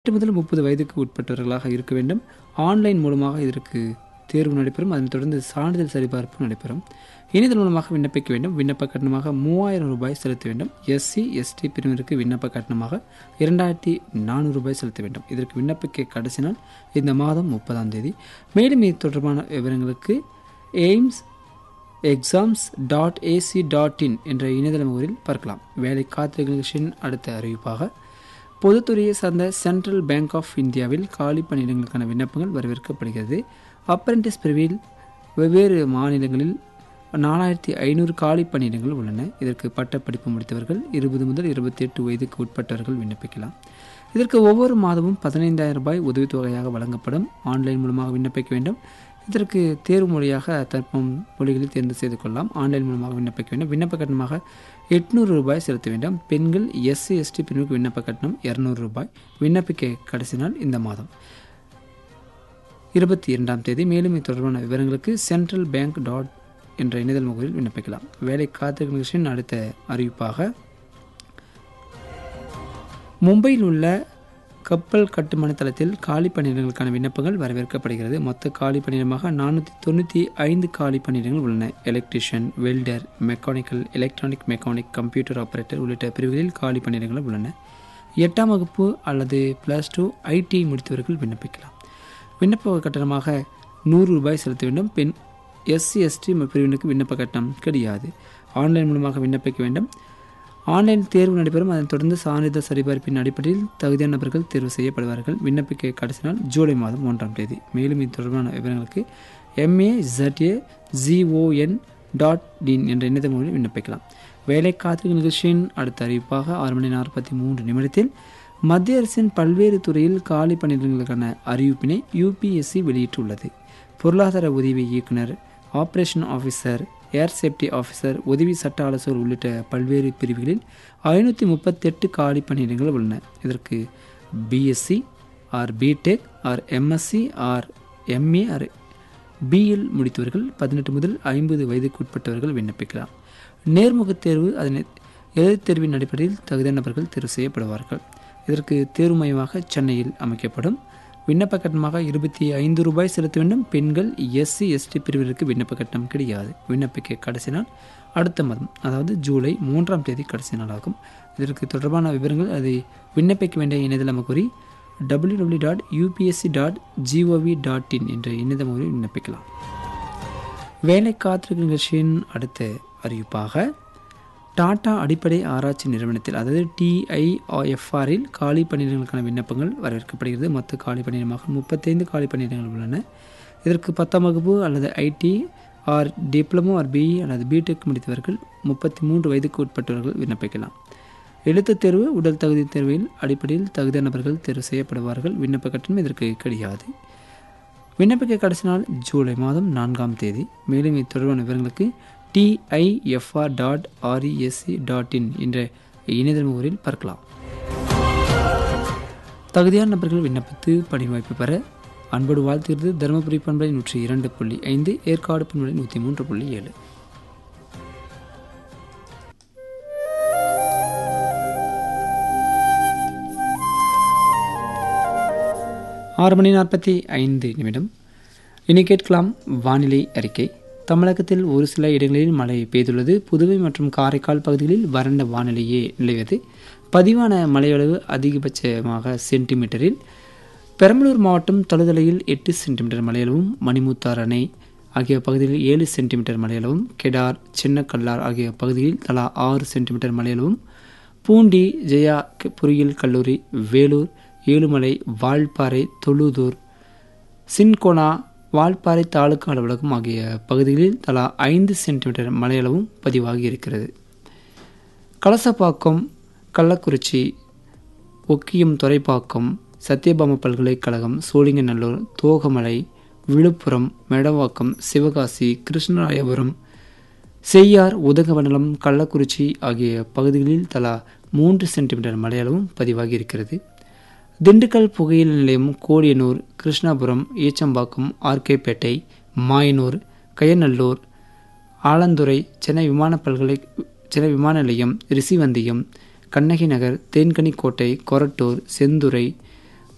எட்டு முதல் முப்பது வயதுக்கு உட்பட்டவர்களாக இருக்க வேண்டும் ஆன்லைன் மூலமாக இதற்கு தேர்வு நடைபெறும் அதனைத் தொடர்ந்து சான்றிதழ் சரிபார்ப்பு நடைபெறும் இணையதளம் மூலமாக விண்ணப்பிக்க வேண்டும் விண்ணப்ப கட்டணமாக மூவாயிரம் ரூபாய் செலுத்த வேண்டும் எஸ்சி எஸ்டி பிரிவினருக்கு விண்ணப்ப கட்டணமாக இரண்டாயிரத்தி நானூறு ரூபாய் செலுத்த வேண்டும் இதற்கு விண்ணப்பிக்க கடைசி நாள் இந்த மாதம் முப்பதாம் தேதி மேலும் இது தொடர்பான விவரங்களுக்கு AIIMS exams dot AC dot இன் என்ற இணையதள முகவரில் பார்க்கலாம் வேலை காத்திருக்கும் நிகழ்ச்சியின் அடுத்த அறிவிப்பாக பொதுத்துறையை சார்ந்த சென்ட்ரல் பேங்க் ஆஃப் இந்தியாவில் காலி பணியிடங்களுக்கான விண்ணப்பங்கள் வரவேற்கப்படுகிறது அப்ரெண்டிஸ் பிரிவில் வெவ்வேறு மாநிலங்களில் நாலாயிரத்தி ஐநூறு காலி பணியிடங்கள் உள்ளன இதற்கு பட்டப்படிப்பு முடித்தவர்கள் இருபது முதல் இருபத்தி எட்டு வயதுக்கு உட்பட்டவர்கள் விண்ணப்பிக்கலாம் இதற்கு ஒவ்வொரு மாதமும் பதினைந்தாயிரம் ரூபாய் உதவித்தொகையாக வழங்கப்படும் ஆன்லைன் மூலமாக விண்ணப்பிக்க வேண்டும் இதற்கு தேர்வு முறையாக தற்பம் மொழிகளில் தேர்ந்து செய்து கொள்ளலாம் ஆன்லைன் மூலமாக விண்ணப்பிக்க வேண்டும் விண்ணப்ப கட்டணமாக எட்நூறு ரூபாய் செலுத்த வேண்டும் பெண்கள் எஸ்சி எஸ்டி பிரிவுக்கு விண்ணப்ப கட்டணம் இரநூறு ரூபாய் விண்ணப்பிக்க கடைசி நாள் இந்த மாதம் இருபத்தி இரண்டாம் தேதி மேலும் இது தொடர்பான விவரங்களுக்கு சென்ட்ரல் பேங்க் டாட் என்ற இணையதள முகவரில் விண்ணப்பிக்கலாம் வேலை காத்திருக்கும் நிகழ்ச்சியின் அடுத்த அறிவிப்பாக மும்பையில் உள்ள கப்பல் கட்டுமான தளத்தில் காலி பணியிடங்களுக்கான விண்ணப்பங்கள் வரவேற்கப்படுகிறது மொத்த காலி பணியிடமாக நானூற்றி தொண்ணூற்றி ஐந்து காலி பணியிடங்கள் உள்ளன electrician welder mechanical electronic mechanic computer operator உள்ளிட்ட பிரிவுகளில் காலி பணியிடங்கள் உள்ளன எட்டாம் வகுப்பு அல்லது ப்ளஸ் டூ ஐடிஐ முடித்தவர்கள் விண்ணப்பிக்கலாம் விண்ணப்ப கட்டணமாக நூறு ரூபாய் செலுத்த வேண்டும் பெண் எஸ்சி எஸ்டி பிரிவினருக்கு விண்ணப்ப கட்டணம் கிடையாது ஆன்லைன் மூலமாக விண்ணப்பிக்க வேண்டும் ஆன்லைன் தேர்வு நடைபெறும் அதனைத் தொடர்ந்து சான்றிதழ் சரிபார்ப்பின் அடிப்படையில் தகுதியான நபர்கள் தேர்வு செய்யப்படுவார்கள் விண்ணப்பிக்க கடைசி நாள் ஜூலை மாதம் ஒன்றாம் தேதி மேலும் இது தொடர்பான விவரங்களுக்கு எம்ஏ ஜட்ஏ ஜிஓஎன் டாட் டின் என்ற இணையதள மூலம் விண்ணப்பிக்கலாம் வேலை காத்திருக்கும் நிகழ்ச்சியின் அடுத்த அறிவிப்பாக ஆறு மணி நாற்பத்தி மூன்று நிமிடத்தில் மத்திய அரசின் பல்வேறு துறையில் காலி பணியிடங்களுக்கான அறிவிப்பினை யூபிஎஸ்சி வெளியிட்டுள்ளது பொருளாதார உதவி இயக்குனர் operation officer air safety officer உதவி சட்ட ஆலோசகர் உள்ளிட்ட பல்வேறு பிரிவுகளில் ஐநூற்றி முப்பத்தெட்டு காலி பணியிடங்கள் உள்ளன இதற்கு BSc or BTech or MSc or MA or BL முடித்தவர்கள் பதினெட்டு முதல் ஐம்பது வயதுக்கு உட்பட்டவர்கள் விண்ணப்பிக்கலாம் நேர்முகத் தேர்வு அதனை எழுத்துத் தேர்வின் அடிப்படையில் தகுதியான நபர்கள் தேர்வு செய்யப்படுவார்கள் இதற்கு தேர்வு மையமாக சென்னையில் அமைக்கப்படும் விண்ணப்ப கட்டணமாக இருபத்தி ஐந்து ரூபாய் செலுத்த வேண்டும் பெண்கள் எஸ்சி எஸ்டி பிரிவினருக்கு விண்ணப்ப கட்டணம் கிடையாது விண்ணப்பிக்க கடைசி நாள் அடுத்த மாதம் அதாவது ஜூலை மூன்றாம் தேதி கடைசி நாளாகும் இதற்கு தொடர்பான விவரங்கள் அதை விண்ணப்பிக்க வேண்டிய இணையதள முகவரி W W dot UPSC dot GOV dot இன் என்ற இணையதள முகவரியில் விண்ணப்பிக்கலாம் வேலை காத்திருக்கும் நிகழ்ச்சியின் அடுத்த அறிவிப்பாக டாடா அடிப்படை ஆராய்ச்சி நிறுவனத்தில் அதாவது டிஐஎஃப்ஆரில் காலி பணியிடங்களுக்கான விண்ணப்பங்கள் வரவேற்கப்படுகிறது மொத்த காலி பணியிடமாக முப்பத்தைந்து காலி பணியிடங்கள் உள்ளன இதற்கு பத்தாம் வகுப்பு அல்லது IT or diploma or BE அல்லது பிடெக் முடித்தவர்கள் முப்பத்தி மூன்று வயதுக்கு உட்பட்டவர்கள் விண்ணப்பிக்கலாம் எழுத்துத் தேர்வு உடல் தகுதி தேர்வில் அடிப்படையில் தகுதியான நபர்கள் தேர்வு செய்யப்படுவார்கள் விண்ணப்ப கட்டணம் இதற்கு கிடையாது விண்ணப்பிக்க கடைசி நாள் ஜூலை மாதம் நான்காம் தேதி மேலும் இது தொடர்பான விவரங்களுக்கு டிஐஎஃப்ஆர் டாட் ஆர்இஎஸ்சி டாட் இன் என்ற இணையதள முகவரில் பார்க்கலாம் தகுதியான நபர்கள் விண்ணப்பித்து பணி வாய்ப்பு பெற அன்போடு வாழ்த்துகிறது தருமபுரி பண்பலை நூற்றி இரண்டு புள்ளி ஐந்து ஏற்காடு பண்பலை நூற்றி மூன்று புள்ளி ஏழு ஆறு மணி நாற்பத்தி ஐந்து நிமிடம் இனி கேட்கலாம் வானிலை அறிக்கை தமிழகத்தில் ஒரு சில இடங்களில் மழை பெய்துள்ளது புதுவை மற்றும் காரைக்கால் பகுதிகளில் வறண்ட வானிலையே நிலவியது பதிவான மழையளவு அதிகபட்சமாக சென்டிமீட்டரில் பெரம்பலூர் மாவட்டம் தொழுதலையில் எட்டு சென்டிமீட்டர் மழையளவும் மணிமுத்தார் அணை ஆகிய பகுதிகளில் ஏழு சென்டிமீட்டர் மழையளவும் கெடார் சின்னக்கல்லார் ஆகிய பகுதிகளில் தலா ஆறு சென்டிமீட்டர் மழையளவும் பூண்டி ஜெயா பொறியியல் கல்லூரி வேலூர் ஏழுமலை வால்பாறை தொழுதூர் சின்கோனா வால்பாறை தாலுக்கா அலுவலகம் ஆகிய பகுதிகளில் தலா ஐந்து சென்டிமீட்டர் மழையளவும் பதிவாகி இருக்கிறது கலசப்பாக்கம் கள்ளக்குறிச்சி ஒக்கியம் துறைப்பாக்கம் சத்யபாம பல்கலைக்கழகம் சோழிங்கநல்லூர் தோகமலை விழுப்புரம் மெடவாக்கம் சிவகாசி கிருஷ்ணராயபுரம் செய்யார் உதகமண்டலம் கள்ளக்குறிச்சி ஆகிய பகுதிகளில் தலா மூன்று சென்டிமீட்டர் மழையளவும் பதிவாகி இருக்கிறது திண்டுக்கல் புகையிலை நிலையம் கோடியனூர் கிருஷ்ணாபுரம் ஈச்சம்பாக்கம் ஆர்கேபேட்டை மாயனூர் கயநல்லூர் ஆலந்துறை சென்னை விமான பல்கலை சென்னை விமான நிலையம் ரிசிவந்தியம் கண்ணகி நகர் தேன்கனிக்கோட்டை கொரட்டூர் செந்துறை